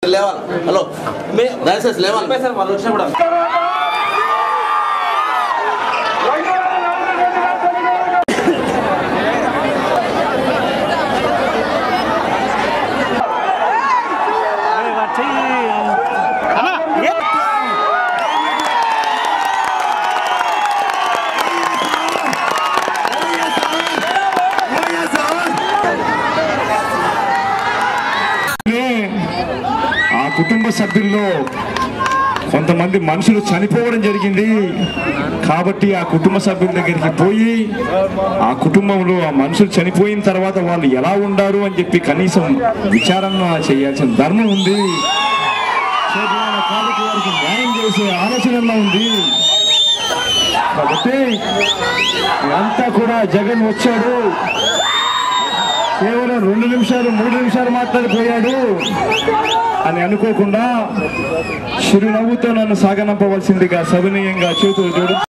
లేవాలి హలో మే దయచేసి లేవాలి సార్ వాళ్ళు వచ్చినప్పుడు ఆ కుటుంబ సభ్యుల్లో కొంతమంది మనుషులు చనిపోవడం జరిగింది కాబట్టి ఆ కుటుంబ సభ్యుల దగ్గరికి పోయి ఆ కుటుంబంలో ఆ మనుషులు చనిపోయిన తర్వాత వాళ్ళు ఎలా ఉండారు అని చెప్పి కనీసం విచారణ చేయాల్సిన ధర్మం ఉంది చేతులారా కాళ్ళకి వారికి న్యాయం చేసే ఆలోచనలో ఉంది కాబట్టి అంతా కూడా జగన్ వచ్చాడు కేవలం రెండు నిమిషాలు మూడు నిమిషాలు మాట్లాడిపోయాడు అని అనుకోకుండా చిరునవ్వుతో నన్ను సాగనంపవలసిందిగా సవినీయంగా చేతులు జోడు